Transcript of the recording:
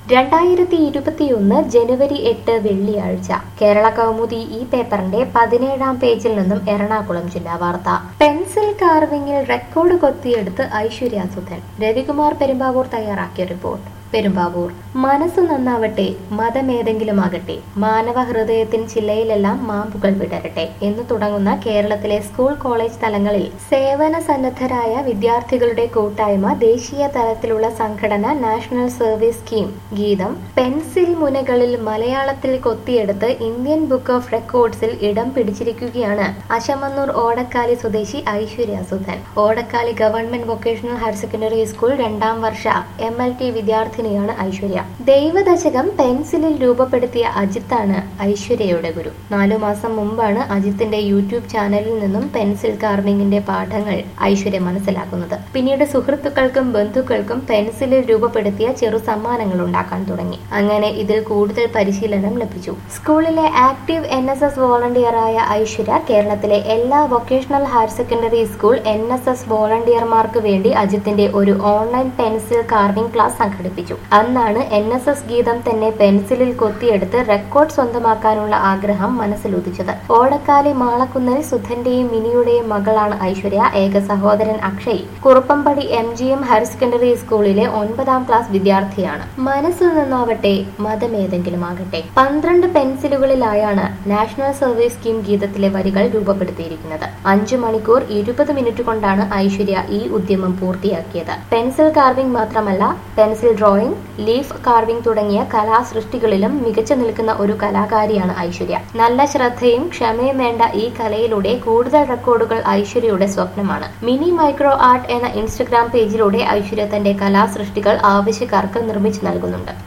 രണ്ടായിരത്തി ഇരുപത്തിയൊന്ന് ജനുവരി എട്ട് വെള്ളിയാഴ്ച കേരള കൗമുദി ഈ പേപ്പറിന്റെ പതിനേഴാം പേജിൽ നിന്നും എറണാകുളം ജില്ലാ വാർത്ത പെൻസിൽ കാർവിംഗിൽ റെക്കോർഡ് കൊത്തിയെടുത്ത് ഐശ്വര്യ സുധൻ രവികുമാർ പെരുമ്പാവൂർ തയ്യാറാക്കിയ റിപ്പോർട്ട് പെരുമ്പാവൂർ മനസ്സ് നന്നാവട്ടെ മതമേതെങ്കിലും ആകട്ടെ മാനവ ഹൃദയത്തിൻ ചില്ലയിലെല്ലാം മാമ്പുകൾ വിടരട്ടെ എന്ന് തുടങ്ങുന്ന കേരളത്തിലെ സ്കൂൾ കോളേജ് തലങ്ങളിൽ സേവന സന്നദ്ധരായ വിദ്യാർത്ഥികളുടെ കൂട്ടായ്മ ദേശീയ തലത്തിലുള്ള സംഘടന നാഷണൽ സർവീസ് സ്കീം ഗീതം പെൻസിൽ മുനകളിൽ മലയാളത്തിൽ കൊത്തിയെടുത്ത് ഇന്ത്യൻ ബുക്ക് ഓഫ് റെക്കോർഡ്സിൽ ഇടം പിടിച്ചിരിക്കുകയാണ് അശമന്നൂർ ഓടക്കാലി സ്വദേശി Aishwarya Sudhan Odakkali government vocational higher secondary school രണ്ടാം വർഷ എം എൽ ടി വിദ്യാർത്ഥിനിയാണ് ഐശ്വര്യ ദൈവദശകം പെൻസിലിൽ രൂപപ്പെടുത്തിയ അജിത്താണ് ഐശ്വര്യയുടെ ഗുരു നാലു മാസം മുമ്പാണ് അജിത്തിന്റെ യൂട്യൂബ് ചാനലിൽ നിന്നും പെൻസിൽ കാർവിംഗിന്റെ പാഠങ്ങൾ ഐശ്വര്യ മനസ്സിലാക്കുന്നത് പിന്നീട് സുഹൃത്തുക്കൾക്കും ബന്ധുക്കൾക്കും പെൻസിലിൽ രൂപപ്പെടുത്തിയ ചെറു സമ്മാനങ്ങൾ ഉണ്ടാക്കാൻ തുടങ്ങി അങ്ങനെ ഇതിൽ കൂടുതൽ പരിശീലനം ലഭിച്ചു സ്കൂളിലെ ആക്റ്റീവ് എൻ എസ് എസ് വോളണ്ടിയറായ ഐശ്വര്യ കേരളത്തിലെ എല്ലാ vocational higher secondary school N S S വോളണ്ടിയർമാർക്ക് വേണ്ടി അജിത്തിന്റെ ഒരു ഓൺലൈൻ പെൻസിൽ കാർവിംഗ് ക്ലാസ് സംഘടിപ്പിച്ചു അന്നാണ് എൻ എസ് എസ് ഗീതം തന്നെ പെൻസിലിൽ കൊത്തിയെടുത്ത് റെക്കോർഡ് സ്വന്തമാക്കാനുള്ള ആഗ്രഹം മനസ്സിലുദിച്ചത് ഓടക്കാലി മാളക്കുന്നിൽ സുധന്റെയും മിനിയുടെയും മകളാണ് ഐശ്വര്യ ഏക സഹോദരൻ Akshay Kuruppampady M G M higher secondary സ്കൂളിലെ ഒൻപതാം ക്ലാസ് വിദ്യാർത്ഥിയാണ് മനസ്സിൽ നിന്നാവട്ടെ മതമേതെങ്കിലും ആകട്ടെ പന്ത്രണ്ട് പെൻസിലുകളിലായാണ് നാഷണൽ സർവീസ് സ്കീം ഗീതത്തിലെ വരികൾ രൂപപ്പെടുത്തിയിരിക്കുന്നത് അഞ്ചു മണിക്കൂർ ഇരുപത് മിനിറ്റ് കൊണ്ടാണ് ഐശ്വര്യ ഈ ഉദ്യമം പൂർത്തിയാക്കിയത് പെൻസിൽ കാർവിംഗ് മാത്രമല്ല പെൻസിൽ ഡ്രോയിങ് ലീഫ് കാർവിംഗ് തുടങ്ങിയ കലാസൃഷ്ടികളിലും മികച്ചു നിൽക്കുന്ന ഒരു കലാകാരിയാണ് ഐശ്വര്യ നല്ല ശ്രദ്ധയും ക്ഷമയും വേണ്ട ഈ കലയിലൂടെ കൂടുതൽ റെക്കോർഡുകൾ ഐശ്വര്യയുടെ സ്വപ്നമാണ് മിനി മൈക്രോ ആർട്ട് എന്ന ഇൻസ്റ്റഗ്രാം പേജിലൂടെ ഐശ്വര്യ തന്റെ കലാസൃഷ്ടികൾ ആവശ്യക്കാർക്ക് നിർമ്മിച്ചു നൽകുന്നുണ്ട്